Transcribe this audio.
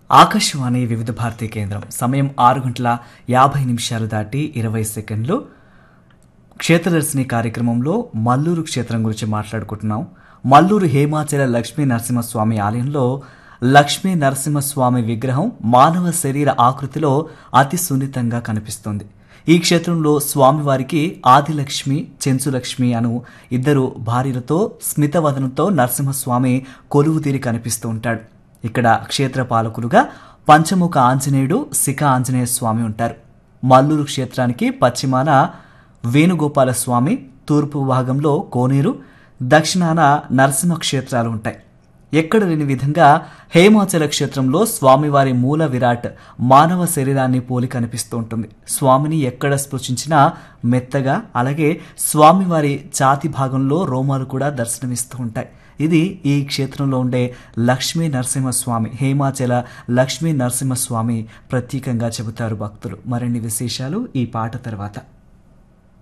ఆకాశవాణి వివిధ భారతీ కేంద్రం సమయం ఆరు గంటల యాభై నిమిషాలు దాటి ఇరవై సెకండ్లు క్షేత్రదర్శిని కార్యక్రమంలో మల్లూరు క్షేత్రం గురించి మాట్లాడుకుంటున్నాం మల్లూరు హేమాచల లక్ష్మీ నరసింహస్వామి ఆలయంలో లక్ష్మీ నరసింహస్వామి విగ్రహం మానవ శరీర ఆకృతిలో అతి సున్నితంగా కనిపిస్తుంది ఈ క్షేత్రంలో స్వామివారికి ఆదిలక్ష్మి చెంచులక్ష్మి అను ఇద్దరు భార్యలతో స్మితవదనంతో నరసింహస్వామి కొలువు తీరి కనిపిస్తూ ఉంటాడు ఇక్కడ క్షేత్ర పాలకులుగా పంచముఖ ఆంజనేయుడు శిఖ ఆంజనేయ స్వామి ఉంటారు మల్లూరు క్షేత్రానికి పశ్చిమాన వేణుగోపాల స్వామి తూర్పు భాగంలో కోనేరు దక్షిణాన నరసింహ క్షేత్రాలు ఉంటాయి ఎక్కడ లేని విధంగా హేమాచల క్షేత్రంలో స్వామివారి మూల విరాట్ మానవ శరీరాన్ని పోలి కనిపిస్తూ ఉంటుంది స్వామిని ఎక్కడ స్పృశించినా మెత్తగా అలాగే స్వామివారి ఛాతి భాగంలో రోమాలు కూడా దర్శనమిస్తూ ఉంటాయి ఇది ఈ క్షేత్రంలో ఉండే లక్ష్మీ నరసింహస్వామి హేమాచల లక్ష్మీ నరసింహస్వామి ప్రత్యేకంగా చెబుతారు భక్తులు మరిన్ని విశేషాలు ఈ పాట తర్వాత